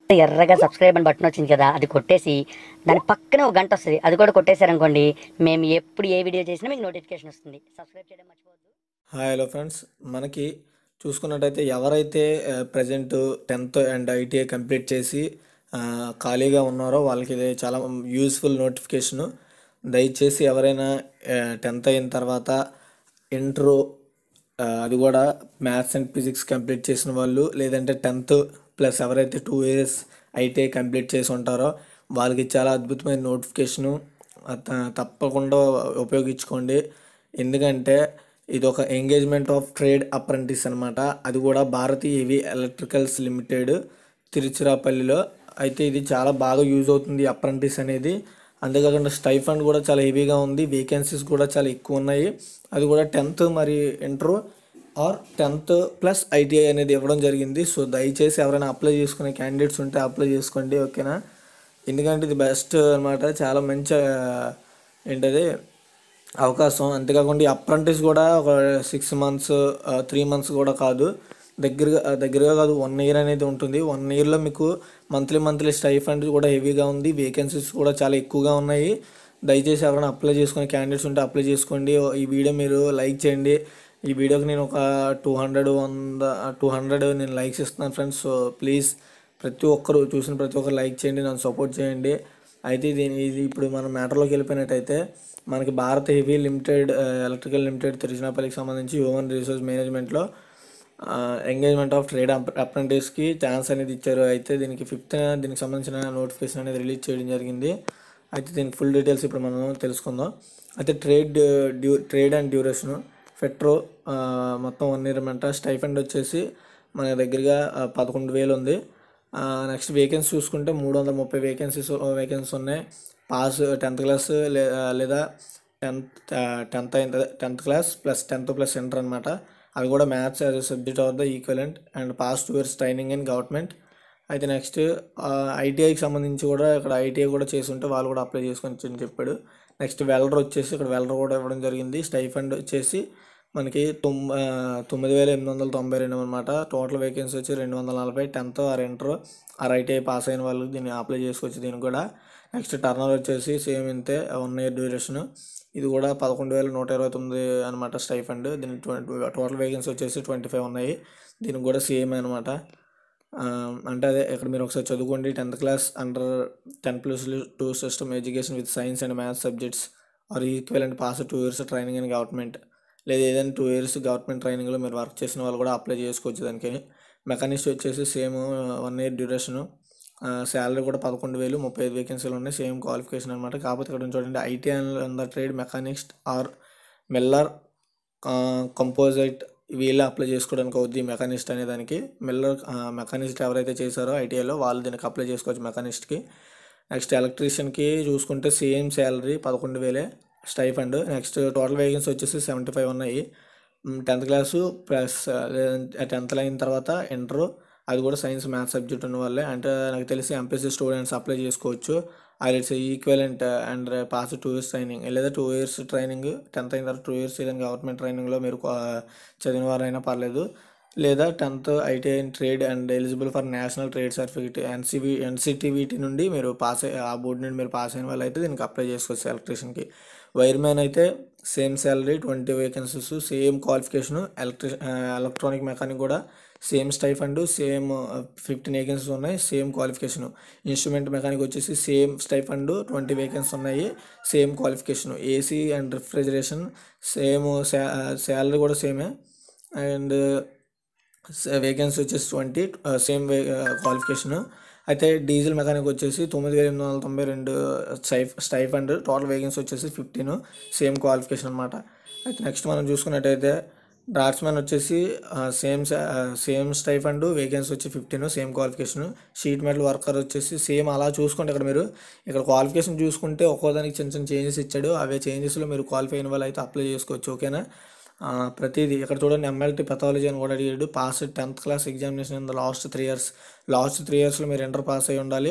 ఎర్రగా సబ్స్క్రైబ్ అని బటన్ వచ్చింది కదా అది కొట్టేసి దాని పక్కనే ఒక గంట వస్తుంది అది కూడా కొట్టేశారనుకోండి మేము ఎప్పుడు ఏ వీడియో చేసినా మీకు నోటిఫికేషన్ వస్తుంది సబ్స్క్రైబ్ చేయడం మర్చిపోవద్దు హాయ్ హలో ఫ్రెండ్స్ మనకి చూసుకున్నట్టయితే ఎవరైతే present tenth and ITI complete చేసి ఆ, ఖాళీగా ఉన్నారో వాళ్ళకి ఇది చాలా యూస్ఫుల్ నోటిఫికేషను దయచేసి ఎవరైనా టెన్త్ అయిన తర్వాత ఇంట్రో అది కూడా మ్యాథ్స్ అండ్ ఫిజిక్స్ కంప్లీట్ చేసిన వాళ్ళు లేదంటే టెన్త్ ప్లస్ ఎవరైతే టూ ఇయర్స్ ఐటీఐ కంప్లీట్ చేసి ఉంటారో వాళ్ళకి చాలా అద్భుతమైన నోటిఫికేషను త- తప్పకుండా ఉపయోగించుకోండి ఎందుకంటే ఇది ఒక ఎంగేజ్మెంట్ ఆఫ్ ట్రేడ్ అప్రెంటిస్ అనమాట అది కూడా భారతీ హెవీ ఎలక్ట్రికల్స్ లిమిటెడ్ తిరుచిరాపల్లిలో అయితే ఇది చాలా బాగా యూజ్ అవుతుంది అప్రెంటిస్ అనేది అంతేకాకుండా స్టైఫండ్ కూడా చాలా హెవీగా ఉంది వేకెన్సీస్ కూడా చాలా ఎక్కువ ఉన్నాయి అది కూడా టెన్త్ మరి inter or tenth plus ITI అనేది ఇవ్వడం జరిగింది సో దయచేసి ఎవరైనా అప్లై చేసుకునే క్యాండిడేట్స్ ఉంటే అప్లై చేసుకోండి ఓకేనా ఎందుకంటే ఇది బెస్ట్ అనమాట చాలా మంచి ఆ, ఏంటది అవకాశం అంతేకాకుండా ఈ అప్రెంటిస్ కూడా ఒక సిక్స్ మంత్స్ త్రీ మంత్స్ కూడా కాదు దగ్గరగా దగ్గరగా కాదు వన్ ఇయర్ అనేది ఉంటుంది వన్ ఇయర్లో మీకు మంత్లీ మంత్లీ స్టైఫండ్ కూడా హెవీగా ఉంది వేకెన్సీస్ కూడా చాలా ఎక్కువగా ఉన్నాయి దయచేసి ఎవరైనా అప్లై చేసుకునే క్యాండిడేట్స్ ఉంటే అప్లై చేసుకోండి ఈ వీడియో మీరు లైక్ చేయండి ఈ వీడియోకి నేను ఒక టూ హండ్రెడ్ వంద టూ హండ్రెడ్ నేను లైక్స్ ఇస్తున్నాను ఫ్రెండ్స్ సో ప్లీజ్ ప్రతి ఒక్కరు చూసిన ప్రతి ఒక్కరు లైక్ చేయండి నన్ను సపోర్ట్ చేయండి అయితే దీని ఇది ఇప్పుడు మనం మ్యాటర్లోకి వెళ్ళిపోయినట్టయితే మనకి Bharat heavy limited electrical limited తిరుచినాపల్లికి సంబంధించి హ్యూమన్ రిసోర్స్ మేనేజ్మెంట్లో ఎంగేజ్మెంట్ ఆఫ్ ట్రేడ్ అప్రెంటిస్కి ఛాన్స్ అనేది ఇచ్చారు అయితే దీనికి ఫిఫ్త్ దీనికి సంబంధించిన నోటిఫికేషన్ అనేది రిలీజ్ చేయడం జరిగింది అయితే దీనికి ఫుల్ డీటెయిల్స్ ఇప్పుడు మనం తెలుసుకుందాం అయితే trade due trade and duration ఫెట్రో ఆ, మొత్తం వన్ ఇయర్ అంట స్టైఫండ్ వచ్చేసి మన దగ్గరగా ఆ, పదకొండు వేలు ఉంది నెక్స్ట్ వేకెన్సీ చూసుకుంటే మూడు వందల ముప్పై వేకెన్సీస్ వేకెన్సీస్ ఉన్నాయి పాస్ టెన్త్ క్లాస్ లేదా టెన్త్ టెన్త్ అయిన tenth class plus tenth plus inter అనమాట అవి కూడా maths as subject of the equivalent and pass two years training in government అయితే నెక్స్ట్ ఐటీఐకి సంబంధించి కూడా ఇక్కడ ఐటీఐ కూడా చేసి ఉంటే వాళ్ళు కూడా అప్లై చేసుకొని అని చెప్పాడు నెక్స్ట్ వెల్డర్ వచ్చేసి ఇక్కడ వెల్డర్ కూడా ఇవ్వడం జరిగింది స్టైఫండ్ వచ్చేసి మనకి తొమ్ ఆ, తొమ్మిది వేల ఎనిమిది వందల తొంభై రెండు అనమాట టోటల్ వేకెన్సీ వచ్చి రెండు వందల నలభై tenth or inter or ITI pass అయిన వాళ్ళు దీన్ని అప్లై చేసుకోవచ్చు దీనికి కూడా నెక్స్ట్ టర్నర్ వచ్చేసి సేమ్ ఇంతే వన్ ఇయర్ డ్యూరేషన్ ఇది కూడా పదకొండు వేల నూట ఇరవై తొమ్మిది అనమాట స్టైఫండ్ దీని ట్వంటీ టోటల్ వేకెన్సీ వచ్చేసి ట్వంటీ ఫైవ్ ఉన్నాయి దీనికి కూడా సేమ్ అనమాట ఆ, అంటే అదే ఇక్కడ మీరు ఒకసారి చదువుకోండి tenth class under ten plus two system education with science and maths subjects or equal and pass two years training in government లేదా ఏదైనా టూ ఇయర్స్ గవర్నమెంట్ ట్రైనింగ్లో మీరు వర్క్ చేసిన వాళ్ళు కూడా అప్లై చేసుకోవచ్చు దానికి మెకానిస్ట్ వచ్చేసి same one year duration salary కూడా పదకొండు వేలు ముప్పై ఐదు వేకెన్సీలు ఉన్నాయి సేమ్ క్వాలిఫికేషన్ అనమాట కాకపోతే ఇక్కడ చూడండి IT and the trade machinist or miller composite వీళ్ళే అప్లై చేసుకోవడానికి అవుద్ది మెకానిస్ట్ అనే దానికి మిల్లర్ మెకానిస్ట్ ఎవరైతే చేశారో ఐటీఐలో వాళ్ళు దీనికి అప్లై చేసుకోవచ్చు మెకానిస్ట్కి నెక్స్ట్ ఎలక్ట్రీషియన్కి చూసుకుంటే సేమ్ శాలరీ పదకొండు వేలే స్టైఫండ్ నెక్స్ట్ టోటల్ వేకెన్సీ వచ్చేసి సెవెంటీ ఫైవ్ ఉన్నాయి టెన్త్ క్లాసు ప్లస్ టెన్త్ అయిన తర్వాత ఇంటర్ అది కూడా సైన్స్ మ్యాథ్స్ సబ్జెక్ట్ ఉన్న వాళ్ళే అంటే నాకు తెలిసి ఎంపీసీ స్టూడెంట్స్ అప్లై చేసుకోవచ్చు అది it's equivalent and pass two years training లేదా టూ ఇయర్స్ ట్రైనింగ్ టెన్త్ అయిన తర్వాత టూ ఇయర్స్ ఏదైనా గవర్నమెంట్ ట్రైనింగ్లో మీరు ఆ, చదివిన వారైనా పర్లేదు లేదా tenth ITI in trade and eligible for national trade certificate NCV NCTVT నుండి మీరు పాస్ అయ్యి ఆ బోర్డు నుండి మీరు పాస్ అయిన వాళ్ళు అయితే దీనికి అప్లై చేసుకోవచ్చు ఎలక్ట్రీషియన్కి వైర్ మ్యాన్ అయితే same salary twenty vacancies same qualification electric electronic mechanic కూడా same stipend same fifteen vacancies ఉన్నాయి సేమ్ క్వాలిఫికేషన్ ఇన్స్ట్రుమెంట్ మెకానిక్ వచ్చేసి సేమ్ స్టైఫండ్ ట్వంటీ వేకెన్సీ ఉన్నాయి same qualification AC and refrigeration same salary కూడా సేమే and vacancy వచ్చేసి twenty same way qualification అయితే diesel mechanic వచ్చేసి తొమ్మిది వేల ఎనిమిది వందల తొంభై రెండు స్టైఫ్ స్టైఫండ్ టోటల్ వేకెన్సీ వచ్చేసి ఫిఫ్టీన్ సేమ్ క్వాలిఫికేషన్ అనమాట అయితే నెక్స్ట్ మనం చూసుకున్నట్టయితే డ్రాట్స్మెన్ వచ్చేసి సేమ్ సేమ్ స్టైఫండ్ వేకెన్సీ వచ్చి fifteen same qualification sheet metal worker వచ్చేసి సేమ్ అలా చూసుకుంటే ఇక్కడ మీరు ఇక్కడ క్వాలిఫికేషన్ చూసుకుంటే ఒక్కో దానికి చిన్న చిన్న చేంజెస్ ఇచ్చాడు అవే చేంజెస్లో మీరు క్వాలిఫై అయిన వాళ్ళు అయితే అప్లై చేసుకోవచ్చు ఓకేనా ఆ, ప్రతిదీ ఇక్కడ చూడండి ఎంఎల్టీ పెథాలజీ అని కూడా అడిగాడు pass tenth class examination in the last three years last three ఇయర్స్లో మీరు ఇంటర్ పాస్ అయి ఉండాలి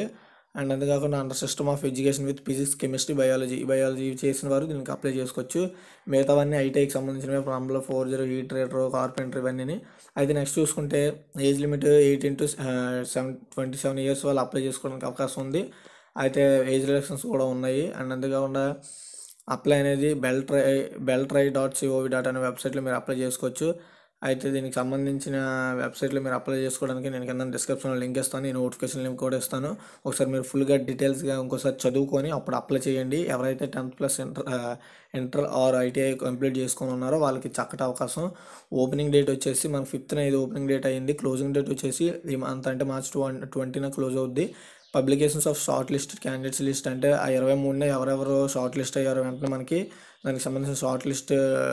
అండ్ అంతేకాకుండా under system of education with physics chemistry biology biology చేసిన వారు దీనికి అప్లై చేసుకోవచ్చు మిగతావన్నీ ఐటీఐకి సంబంధించినవి plumber four zero heat rater carpenter ఇవన్నీ అయితే నెక్స్ట్ చూసుకుంటే age limit eighteen to seven twenty seven years వాళ్ళు అప్లై చేసుకోవడానికి అవకాశం ఉంది అయితే ఏజ్ రిలాక్సన్స్ కూడా ఉన్నాయి అండ్ అంతేకాకుండా అప్లై అనేది bell try bell try dot C O V dot అనే వెబ్సైట్లో మీరు అప్లై చేసుకోవచ్చు అయితే దీనికి సంబంధించిన వెబ్సైట్లో మీరు అప్లై చేసుకోవడానికి నేను కింద డిస్క్రిప్షన్లో లింక్ ఇస్తాను నేను నోటిఫికేషన్ లింక్ కూడా ఇస్తాను ఒకసారి మీరు ఫుల్గా డీటెయిల్స్గా ఇంకోసారి చదువుకొని అప్పుడు అప్లై చేయండి ఎవరైతే tenth plus inter inter or ITI complete చేసుకొని ఉన్నారో వాళ్ళకి చక్కటి అవకాశం ఓపెనింగ్ డేట్ వచ్చేసి మన ఫిఫ్త్న ఇది ఓపెనింగ్ డేట్ అయ్యింది క్లోజింగ్ డేట్ వచ్చేసి ఈ మంత్ అంటే మార్చ్ టూ ట్వంటీన క్లోజ్ అవుద్ది publications of short list candidates list అంటే ఆ ఇరవై మూడున ఎవరెవరు షార్ట్ లిస్ట్ అయ్యారో వెంటనే మనకి దానికి సంబంధించిన షార్ట్ లిస్ట్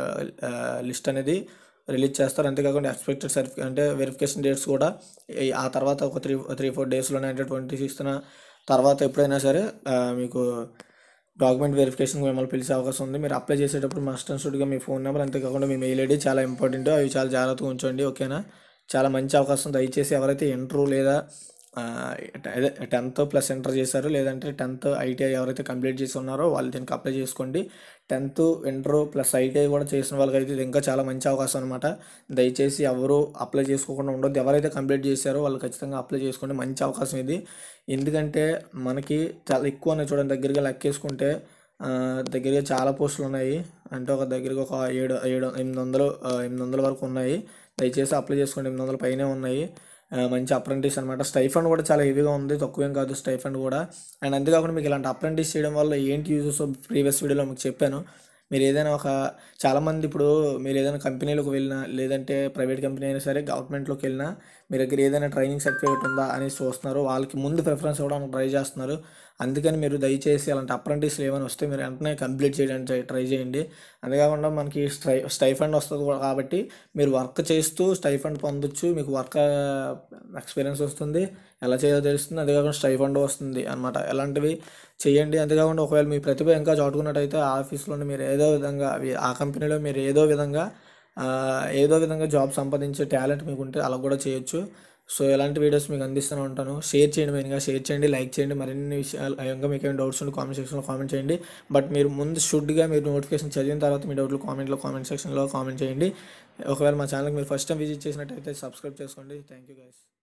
లిస్ట్ అనేది రిలీజ్ చేస్తారు అంతేకాకుండా ఎక్స్పెక్టెడ్ సర్టిఫికేట్ అంటే వెరిఫికేషన్ డేట్స్ కూడా ఈ- ఆ తర్వాత ఒక త్రీ త్రీ ఫోర్ డేస్లోనే అంటే ట్వంటీ సిక్స్త్న తర్వాత ఎప్పుడైనా సరే ఆ, మీకు డాక్యుమెంట్ వెరిఫికేషన్ మిమ్మల్ని పిలిచే అవకాశం ఉంది మీరు అప్లై చేసేటప్పుడు మస్ట్ అండ్ షుడ్గా మీ ఫోన్ నెంబర్ అంతేకాకుండా మీ మెయిల్ ఐడి చాలా ఇంపార్టెంట్ అవి చాలా జాగ్రత్తగా ఉంచండి ఓకేనా చాలా మంచి అవకాశం దయచేసి ఎవరైతే ఇంటర్వ్యూ లేదా ఆ, అదే టెన్త్ ప్లస్ ఇంటర్ చేశారు లేదంటే టెన్త్ ఐటీఐ ఎవరైతే కంప్లీట్ చేసి ఉన్నారో వాళ్ళు దీనికి అప్లై చేసుకోండి టెన్త్ ఇంటర్ ప్లస్ ఐటీఐ కూడా చేసిన వాళ్ళకైతే ఇది ఇంకా చాలా మంచి అవకాశం అనమాట దయచేసి ఎవరు అప్లై చేసుకోకుండా ఉండొద్దు ఎవరైతే కంప్లీట్ చేశారో వాళ్ళు ఖచ్చితంగా అప్లై చేసుకోండి మంచి అవకాశం ఇది ఎందుకంటే మనకి చాలా ఎక్కువ ఉన్నాయి చూడండి దగ్గరగా లెక్కేసుకుంటే ఆ, దగ్గరగా చాలా పోస్టులు ఉన్నాయి అంటే ఒక దగ్గరగా ఒక ఏడు ఏడు ఎనిమిది వందలు ఆ, ఎనిమిది వందల వరకు ఉన్నాయి దయచేసి అప్లై చేసుకోండి ఎనిమిది వందల పైనే ఉన్నాయి ఆ, మంచి అప్రెంటిస్ అనమాట స్టైఫండ్ కూడా చాలా హెవీగా ఉంది తక్కువేం కాదు స్టైఫండ్ కూడా అండ్ అంతేకాకుండా మీకు ఇలాంటి అప్రెంటిస్ చేయడం వల్ల ఏంటి యూజెస్ ప్రీవియస్ వీడియోలో మీకు చెప్పాను మీరు ఏదైనా ఒక చాలామంది ఇప్పుడు మీరు ఏదైనా కంపెనీలోకి వెళ్ళినా లేదంటే ప్రైవేట్ కంపెనీ అయినా సరే గవర్నమెంట్లోకి వెళ్ళినా మీ దగ్గర ఏదైనా ట్రైనింగ్ సర్టిఫికేట్ ఉందా అని చూస్తున్నారు వాళ్ళకి ముందు ప్రిఫరెన్స్ ఇవ్వడానికి ట్రై చేస్తున్నారు అందుకని మీరు దయచేసి అలాంటి అప్రెంటిస్లు ఏమైనా వస్తే మీరు వెంటనే కంప్లీట్ చేయడానికి ట్రై- ట్రై చేయండి అంతేకాకుండా మనకి స్టై స్టైఫండ్ వస్తుంది కూడా కాబట్టి మీరు వర్క్ చేస్తూ స్టైఫండ్ పొందొచ్చు మీకు వర్క్ ఎక్స్పీరియన్స్ వస్తుంది ఎలా చేయాలో తెలుస్తుంది అంతేకాకుండా స్టైఫండ్ వస్తుంది అనమాట అలాంటివి చేయండి అంతేకాకుండా ఒకవేళ మీ ప్రతిభ ఇంకా చాటుకున్నట్టయితే ఆ ఆఫీస్లోనే మీరు ఏదో విధంగా అవి- ఆ కంపెనీలో మీరు ఏదో విధంగా ఆ, ఏదో విధంగా జాబ్ సంపాదించే టాలెంట్ మీకు ఉంటే అలా కూడా చేయొచ్చు సో ఇలాంటి వీడియోస్ మీకు అందిస్తూనే ఉంటాను షేర్ చేయండి మెయిన్గా షేర్ చేయండి లైక్ చేయండి మరిన్ని విషయాలు ఇంకా మీకు ఏమైనా డౌట్స్ ఉంటే కామెంట్ సెక్షన్లో కామెంట్ చేయండి బట్ మీరు ముందు షుడ్గా మీరు నోటిఫికేషన్ చదివిన తర్వాత మీ డౌట్లు కామెంట్లో కామెంట్ సెక్షన్లో కామెంట్ చేయండి ఒకవేళ మా ఛానల్కి మీరు ఫస్ట్ టైం విజిట్ చేసినట్టయితే సబ్స్క్రైబ్ చేసుకోండి థ్యాంక్ యూ గైస్